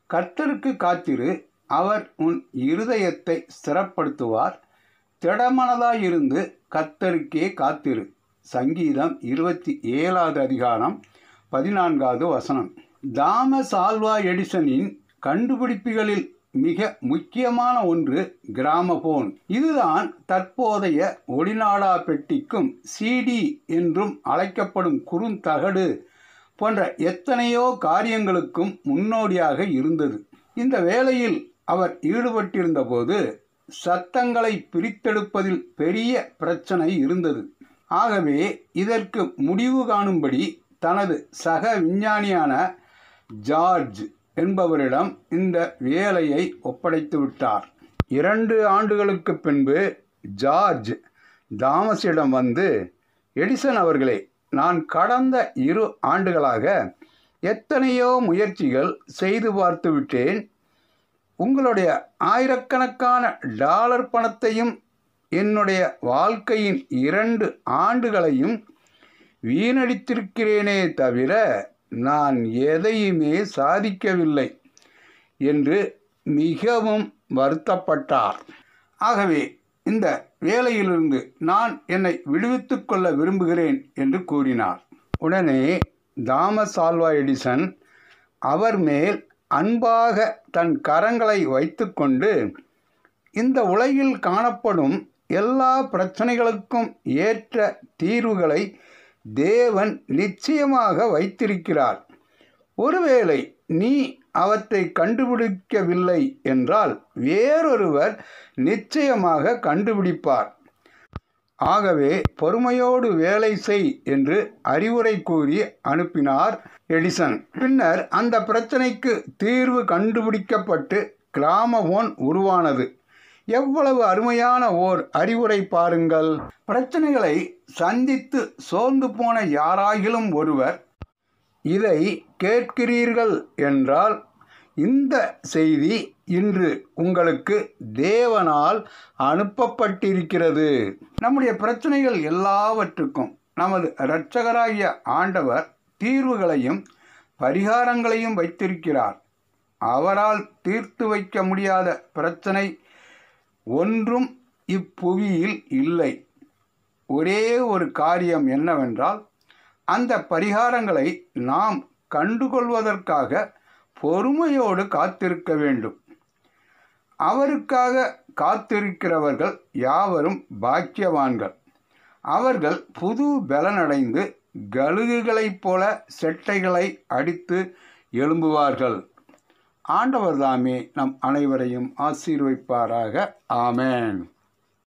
கர்த்தருக்கு காத்திரு அவர் உன் இருதயத்தை ஸ்திரப்படுத்துவார் திடமனதாயிருந்து கர்த்தருக்கே காத்திரு சங்கீதம் இருபத்தி ஏழாவது அதிகாரம் பதினான்காவது வசனம் தாமஸ் ஆல்வா எடிசனின் கண்டுபிடிப்புகளில் மிக முக்கியமான ஒன்று கிராமபோன் இதுதான் தற்போதைய ஒளிநாடா பெட்டிக்கும் சிடி என்றும் அழைக்கப்படும் குறுந்தகடு போன்ற எத்தனையோ காரியங்களுக்கும் முன்னோடியாக இருந்தது இந்த வேளையில் அவர் ஈடுபட்டிருந்த போது சத்தங்களை பிரித்தெடுப்பதில் பெரிய பிரச்சனை இருந்தது ஆகவே இதற்கு முடிவு காணும்படி தனது சக விஞ்ஞானியான ஜார்ஜ் என்பவரிடம் இந்த வேலையை ஒப்படைத்து விட்டார் இரண்டு ஆண்டுகளுக்கு பின்பு ஜார்ஜ் தாமஸிடம் வந்து எடிசன் அவர்களே நான் கடந்த இரு ஆண்டுகளாக எத்தனையோ முயற்சிகள் செய்து பார்த்து விட்டேன் உங்களுடைய ஆயிரக்கணக்கான டாலர் பணத்தையும் என்னுடைய வாழ்க்கையின் இரண்டு ஆண்டுகளையும் வீணடித்திருக்கிறேனே தவிர நான் எதையுமே சாதிக்கவில்லை என்று மிகவும் வருத்தப்பட்டார் ஆகவே இந்த வேலையிலிருந்து நான் என்னை விடுவித்துக் கொள்ள விரும்புகிறேன் என்று கூறினார் உடனே தாமஸ் ஆல்வா எடிசன் அவர் மேல் அன்பாக தன் கரங்களை வைத்துக்கொண்டு இந்த உலகில் காணப்படும் எல்லா பிரச்சனைகளுக்கும் ஏற்ற தீர்வுகளை தேவன் நிச்சயமாக வைத்திருக்கிறார் ஒருவேளை நீ அவற்றை கண்டுபிடிக்கவில்லை என்றால் வேறொருவர் நிச்சயமாக கண்டுபிடிப்பார் ஆகவே பொறுமையோடு வேலை செய் என்று அறிவுரை கூறி அனுப்பினார் எடிசன் பின்னர் அந்த பிரச்சனைக்கு தீர்வு கண்டுபிடிக்கப்பட்டு கிராமபோன் உருவானது எவ்வளவு அருமையான ஓர் அறிவுரை பாருங்கள் பிரச்சனைகளை சந்தித்து சோர்ந்து போன யாராகிலும் ஒருவர் இதை கேட்கிறீர்கள் என்றால் இந்த செய்தி இன்று உங்களுக்கு தேவனால் அனுப்பப்பட்டிருக்கிறது நம்முடைய பிரச்சனைகள் எல்லாவற்றுக்கும் நமது இரட்சகராகிய ஆண்டவர் தீர்வுகளையும் பரிகாரங்களையும் வைத்திருக்கிறார் அவரால் தீர்த்து வைக்க முடியாத பிரச்சனை ஒன்றும் இப்புவியில் இல்லை ஒரே ஒரு காரியம் என்னவென்றால் அந்த பரிகாரங்களை நாம் கண்டுகொள்வதற்காக பொறுமையோடு காத்திருக்க வேண்டும் அவருக்காக காத்திருக்கிறவர்கள் யாவரும் பாக்கியவான்கள் அவர்கள் புது பலனடைந்து கழுகுகளைப் போல செட்டைகளை அடித்து எழும்புவார்கள் ஆண்டவர் தாமே நம் அனைவரையும் ஆசீர்வைப்பாராக ஆமேன்